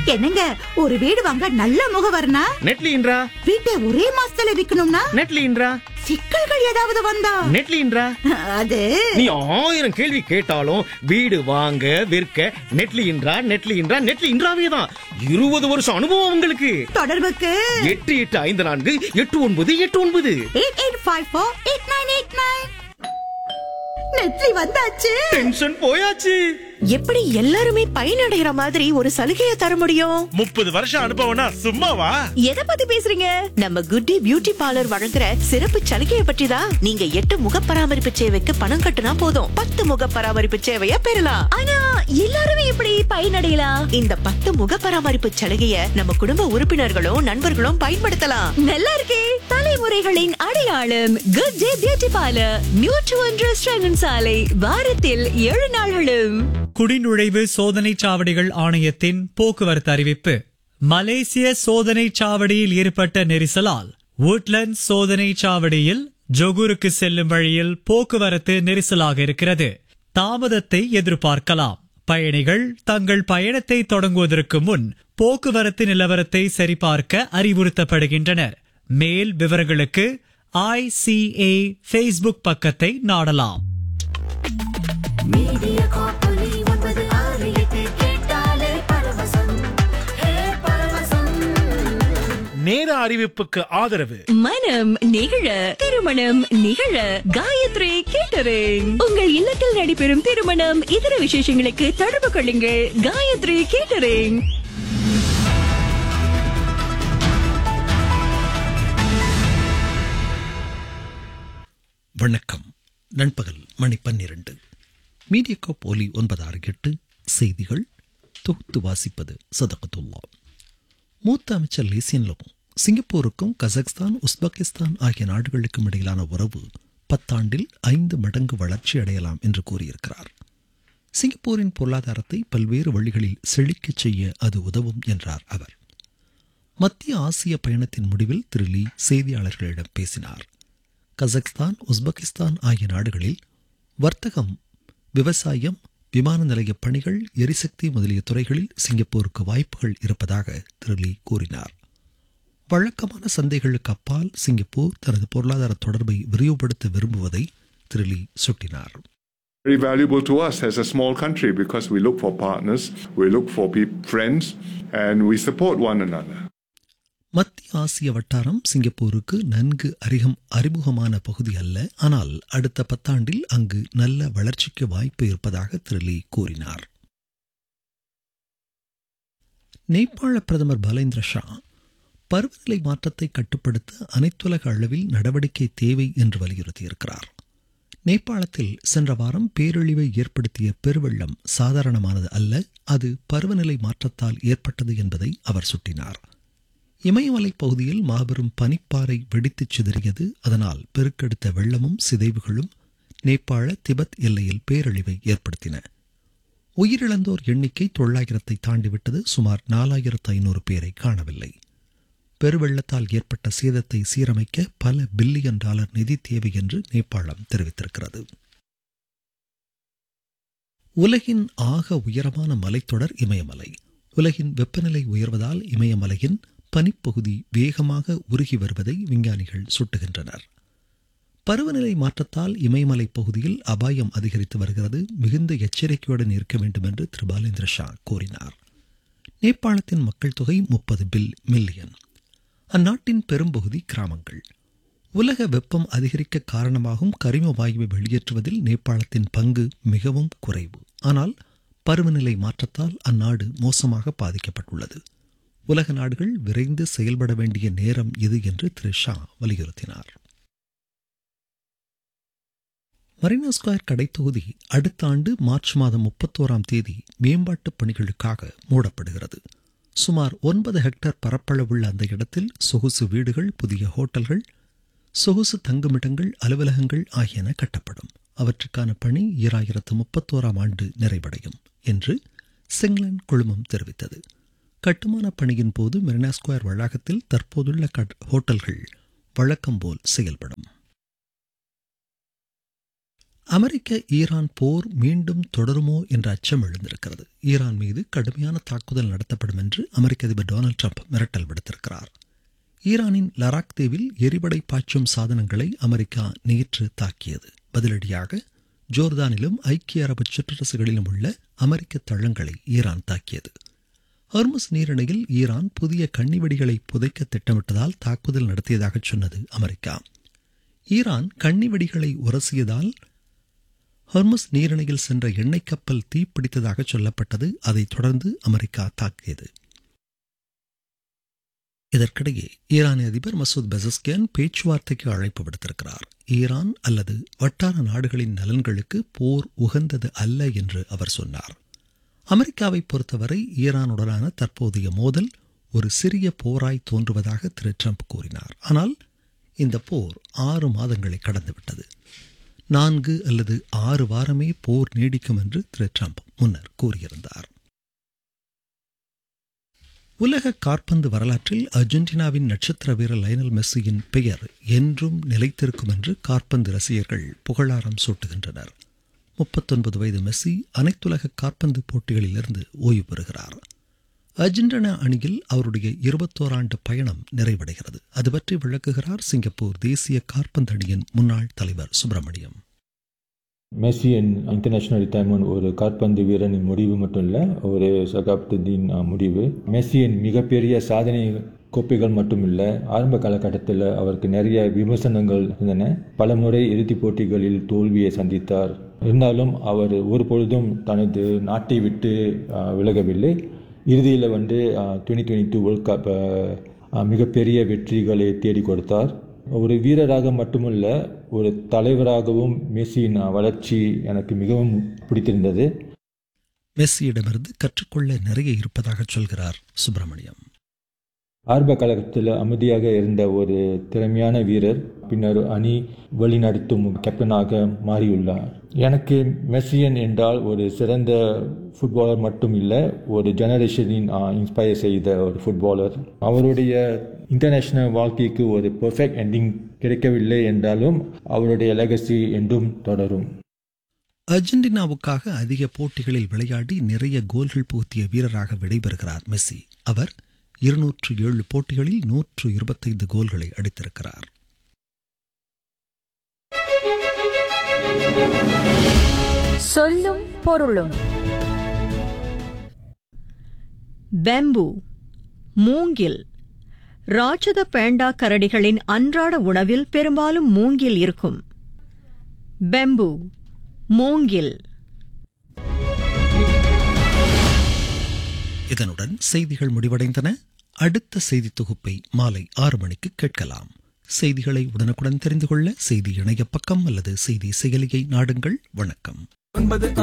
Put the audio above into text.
என்னங்க ஒரு வீடு வாங்க நல்ல முகவர்னா நெட்லின்றா வீட்டை ஒரே மாசத்துல விக்கணும்னா நெட்லின்றா சிக்கல்கள் ஏதாவது வந்தா நெட்லின்றா அது நீ ஆயிரம் கேள்வி கேட்டாலும் வீடு வாங்க விற்க நெட்லின்றா நெட்லின்றா நெட்லின்றாவே தான் இருபது வருஷம் அனுபவம் உங்களுக்கு தொடர்புக்கு எட்டு எட்டு ஐந்து நான்கு எட்டு ஒன்பது எட்டு ஒன்பது eight eight five four eight nine eight nine நெட்லி வந்தாச்சு டென்ஷன் போயாச்சு எப்படி எல்லாருமே பயனடைகிற மாதிரி ஒரு சலுகையை தர முடியும் முப்பது வருஷம் அனுபவம்னா சும்மாவா எதை பத்தி பேசுறீங்க நம்ம குட்டி பியூட்டி பார்லர் வழங்குற சிறப்பு சலுகையை பற்றி தான் நீங்க எட்டு முக பராமரிப்பு சேவைக்கு பணம் கட்டுனா போதும் பத்து முக பராமரிப்பு சேவைய பெறலாம் ஆனா எல்லாருமே எப்படி பயனடையலாம் இந்த பத்து முக பராமரிப்பு சலுகைய நம்ம குடும்ப உறுப்பினர்களும் நண்பர்களும் பயன்படுத்தலாம் நல்லா இருக்கே தலைமுறைகளின் அடையாளம் good day beauty parlour new two ஒன்று சாலை வாரத்தில் ஏழு நாள்களும் குடிநுழைவு சோதனைச் சாவடிகள் ஆணையத்தின் போக்குவரத்து அறிவிப்பு மலேசிய சோதனைச் சாவடியில் ஏற்பட்ட நெரிசலால் woodland சோதனைச் சாவடியில் ஜொகூருக்கு செல்லும் வழியில் போக்குவரத்து நெரிசலாக இருக்கிறது தாமதத்தை எதிர்பார்க்கலாம் பயணிகள் தங்கள் பயணத்தை தொடங்குவதற்கு முன் போக்குவரத்து நிலவரத்தை சரிபார்க்க அறிவுறுத்தப்படுகின்றனர் மேல் விவரங்களுக்கு ஐசிஏ ஃபேஸ்புக் பக்கத்தை நாடலாம் மீடியா காப்பொலி ஒன்பது ஆறு எட்டு கேட்டாலே பரவசம் ஹே பரவசம் நேர அறிவிப்புக்கு ஆதரவு மனம் நிகழ திருமணம் நிகழ காயத்ரி கேட்டரிங் உங்கள் இல்லத்தில் நடைபெறும் திருமணம் இதர விசேஷங்களுக்கு தொடர்பு கொள்ளுங்கள் காயத்ரி கேட்டரிங் வணக்கம் நண்பகல் மணி பன்னிரண்டு மீடியக்கோ போலி ஒன்பது ஆறு எட்டு செய்திகள் தொகுத்து வாசிப்பது சதகத்துல்லா மூத்த அமைச்சர் லேசியன்லோ சிங்கப்பூருக்கும் கசக்ஸ்தான் உஸ்பெகிஸ்தான் ஆகிய நாடுகளுக்கும் இடையிலான உறவு பத்தாண்டில் ஐந்து மடங்கு வளர்ச்சி அடையலாம் என்று கூறியிருக்கிறார் சிங்கப்பூரின் பொருளாதாரத்தை பல்வேறு வழிகளில் செழிக்கச் செய்ய அது உதவும் என்றார் அவர் மத்திய ஆசிய பயணத்தின் முடிவில் திரு லீ செய்தியாளர்களிடம் பேசினார் கசக்ஸ்தான் உஸ்பெகிஸ்தான் ஆகிய நாடுகளில் வர்த்தகம் விவசாயம் விமான நிலைய பணிகள் எரிசக்தி முதலிய துறைகளில் சிங்கப்பூருக்கு வாய்ப்புகள் இருப்பதாக திரு லீ கூறினார் வழக்கமான சந்தைகளுக்கு அப்பால் சிங்கப்பூர் தனது பொருளாதார தொடர்பை விரிவுபடுத்த விரும்புவதை திரு லீ சுட்டினார் very valuable to us as a small country because we look for partners, we look for pe- friends, and we support one another. மத்திய ஆசிய வட்டாரம் சிங்கப்பூருக்கு நன்கு அறிகம் அறிமுகமான பகுதி அல்ல ஆனால் அடுத்த பத்தாண்டில் அங்கு நல்ல வளர்ச்சிக்கு வாய்ப்பு இருப்பதாக திரு லீ கூறினார் நேபாள பிரதமர் பலேந்திர ஷா பருவநிலை மாற்றத்தை கட்டுப்படுத்த அனைத்துலக அளவில் நடவடிக்கை தேவை என்று வலியுறுத்தியிருக்கிறார் நேபாளத்தில் சென்ற வாரம் பேரழிவை ஏற்படுத்திய பெருவெள்ளம் சாதாரணமானது அல்ல அது பருவநிலை மாற்றத்தால் ஏற்பட்டது என்பதை அவர் சுட்டினார் இமயமலை பகுதியில் மாபெரும் பனிப்பாறை வெடித்துச் சிதறியது அதனால் பெருக்கெடுத்த வெள்ளமும் சிதைவுகளும் நேபாள திபெத் எல்லையில் பேரழிவை ஏற்படுத்தின உயிரிழந்தோர் எண்ணிக்கை தொள்ளாயிரத்தை தாண்டிவிட்டது சுமார் நாலாயிரத்து ஐநூறு பேரை காணவில்லை பெருவெள்ளத்தால் ஏற்பட்ட சேதத்தை சீரமைக்க பல பில்லியன் டாலர் நிதி தேவை என்று நேபாளம் தெரிவித்திருக்கிறது உலகின் ஆக உயரமான மலைத்தொடர் இமயமலை உலகின் வெப்பநிலை உயர்வதால் இமயமலையின் பனிப்பகுதி வேகமாக உருகி வருவதை விஞ்ஞானிகள் சுட்டுகின்றனர் பருவநிலை மாற்றத்தால் இமயமலை பகுதியில் அபாயம் அதிகரித்து வருகிறது மிகுந்த எச்சரிக்கையுடன் இருக்க வேண்டும் என்று திரு பாலேந்திர ஷா கூறினார் நேபாளத்தின் மக்கள் தொகை முப்பது பில் மில்லியன் அந்நாட்டின் பெரும்பகுதி கிராமங்கள் உலக வெப்பம் அதிகரிக்க காரணமாகும் கரிம வாயுவை வெளியேற்றுவதில் நேபாளத்தின் பங்கு மிகவும் குறைவு ஆனால் பருவநிலை மாற்றத்தால் அந்நாடு மோசமாக பாதிக்கப்பட்டுள்ளது உலக நாடுகள் விரைந்து செயல்பட வேண்டிய நேரம் இது என்று திரு ஷா வலியுறுத்தினார் மரீனா ஸ்கொயர் கடைத்தொகுதி அடுத்த ஆண்டு மார்ச் மாதம் முப்பத்தோராம் தேதி மேம்பாட்டுப் பணிகளுக்காக மூடப்படுகிறது சுமார் ஒன்பது ஹெக்டேர் பரப்பளவுள்ள அந்த இடத்தில் சொகுசு வீடுகள் புதிய ஹோட்டல்கள் சொகுசு தங்குமிடங்கள் அலுவலகங்கள் ஆகியன கட்டப்படும் அவற்றுக்கான பணி ஈராயிரத்து முப்பத்தோராம் ஆண்டு நிறைவடையும் என்று செங்லன் குழுமம் தெரிவித்தது கட்டுமான பணியின் போது மெரினா ஸ்கொயர் வளாகத்தில் தற்போதுள்ள கட் ஹோட்டல்கள் வழக்கம் போல் செயல்படும் அமெரிக்க ஈரான் போர் மீண்டும் தொடருமோ என்ற அச்சம் எழுந்திருக்கிறது ஈரான் மீது கடுமையான தாக்குதல் நடத்தப்படும் என்று அமெரிக்க அதிபர் டொனால்ட் ட்ரம்ப் மிரட்டல் விடுத்திருக்கிறார் ஈரானின் லராக் தீவில் எரிபடை பாய்ச்சும் சாதனங்களை அமெரிக்கா நேற்று தாக்கியது பதிலடியாக ஜோர்தானிலும் ஐக்கிய அரபு சிற்றரசுகளிலும் உள்ள அமெரிக்க தளங்களை ஈரான் தாக்கியது ஹர்முஸ் நீரிணையில் ஈரான் புதிய கன்னிவெடிகளை புதைக்க திட்டமிட்டதால் தாக்குதல் நடத்தியதாக சொன்னது அமெரிக்கா ஈரான் கன்னிவெடிகளை உரசியதால் ஹர்முஸ் நீரிணையில் சென்ற எண்ணெய் கப்பல் தீப்பிடித்ததாக சொல்லப்பட்டது அதைத் தொடர்ந்து அமெரிக்கா தாக்கியது இதற்கிடையே ஈரானிய அதிபர் மசூத் பெசஸ்கியான் பேச்சுவார்த்தைக்கு அழைப்பு விடுத்திருக்கிறார் ஈரான் அல்லது வட்டார நாடுகளின் நலன்களுக்கு போர் உகந்தது அல்ல என்று அவர் சொன்னார் அமெரிக்காவை பொறுத்தவரை ஈரானுடனான தற்போதைய மோதல் ஒரு சிறிய போராய் தோன்றுவதாக திரு ட்ரம்ப் கூறினார் ஆனால் இந்த போர் ஆறு மாதங்களை கடந்துவிட்டது நான்கு அல்லது ஆறு வாரமே போர் நீடிக்கும் என்று திரு ட்ரம்ப் முன்னர் கூறியிருந்தார் உலக காற்பந்து வரலாற்றில் அர்ஜென்டினாவின் நட்சத்திர வீரர் லயனல் மெஸ்ஸியின் பெயர் என்றும் நிலைத்திருக்கும் என்று காற்பந்து ரசிகர்கள் புகழாரம் சூட்டுகின்றனர் முப்பத்தொன்பது வயது மெஸ்ஸி அனைத்துலக காற்பந்து போட்டிகளிலிருந்து ஓய்வு பெறுகிறார் அர்ஜென்டினா அணியில் அவருடைய இருபத்தோராண்டு பயணம் நிறைவடைகிறது அது பற்றி விளக்குகிறார் சிங்கப்பூர் தேசிய காற்பந்து அணியின் முன்னாள் தலைவர் சுப்பிரமணியம் மெஸ்ஸியின் இன்டர்நேஷனல் ரிட்டையர்மெண்ட் ஒரு காற்பந்து வீரனின் முடிவு மட்டும் இல்லை ஒரு சகாப்தத்தின் அஹ், முடிவு மெஸ்ஸியின் மிகப்பெரிய சாதனை கோப்பைகள் மட்டும் இல்லை ஆரம்ப காலகட்டத்தில் அவருக்கு நிறைய விமர்சனங்கள் இருந்தன பல முறை இறுதிப் போட்டிகளில் தோல்வியை சந்தித்தார் இருந்தாலும் அவர் ஒரு பொழுதும் தனது நாட்டை விட்டு அஹ், விலகவில்லை இறுதியில் வந்து twenty twenty two world cup மிகப்பெரிய வெற்றிகளை தேடி கொடுத்தார் ஒரு வீரராக மட்டுமல்ல ஒரு தலைவராகவும் மெஸ்ஸியின் அஹ், வளர்ச்சி எனக்கு மிகவும் பிடித்திருந்தது மெஸ்ஸியிடமிருந்து கற்றுக்கொள்ள நிறைய இருப்பதாக சொல்கிறார் சுப்பிரமணியம் ஆரம்ப காலகட்டத்தில் அமைதியாக இருந்த ஒரு திறமையான வீரர் பின்னர் அணி வழிநடத்தும் கேப்டனாக மாறியுள்ளார் எனக்கு மெஸ்ஸியன் என்றால் ஒரு சிறந்த ஃபுட்பாலர் மட்டும் இல்லை ஒரு ஜெனரேஷனின் இன்ஸ்பயர் செய்த ஒரு ஃபுட்பாலர் அவருடைய இன்டர்நேஷனல் வாழ்க்கைக்கு ஒரு பெர்ஃபெக்ட் எண்டிங் கிடைக்கவில்லை என்றாலும் அவருடைய லெகசி என்றும் தொடரும் அர்ஜென்டினாவுக்காக அதிக போட்டிகளில் விளையாடி நிறைய கோல்கள் புகுத்திய வீரராக விடைபெறுகிறார் மெஸ்ஸி அவர் இருநூற்று ஏழு போட்டிகளில் நூற்று இருபத்தைந்து கோல்களை அடித்திருக்கிறார் சொல்லும் பொருளும் பெம்பு மூங்கில் ராட்சத பேண்டா கரடிகளின் அன்றாட உணவில் பெரும்பாலும் மூங்கில் இருக்கும் பெம்பு மூங்கில் இதனுடன் செய்திகள் முடிவடைந்தன அடுத்த செய்தி தொகுப்பை மாலை ஆறு மணிக்கு கேட்கலாம் செய்திகளை உடனுக்குடன் தெரிந்து கொள்ள செய்தி இணைய பக்கம் அல்லது செய்தி செயலியை நாடுங்கள் வணக்கம்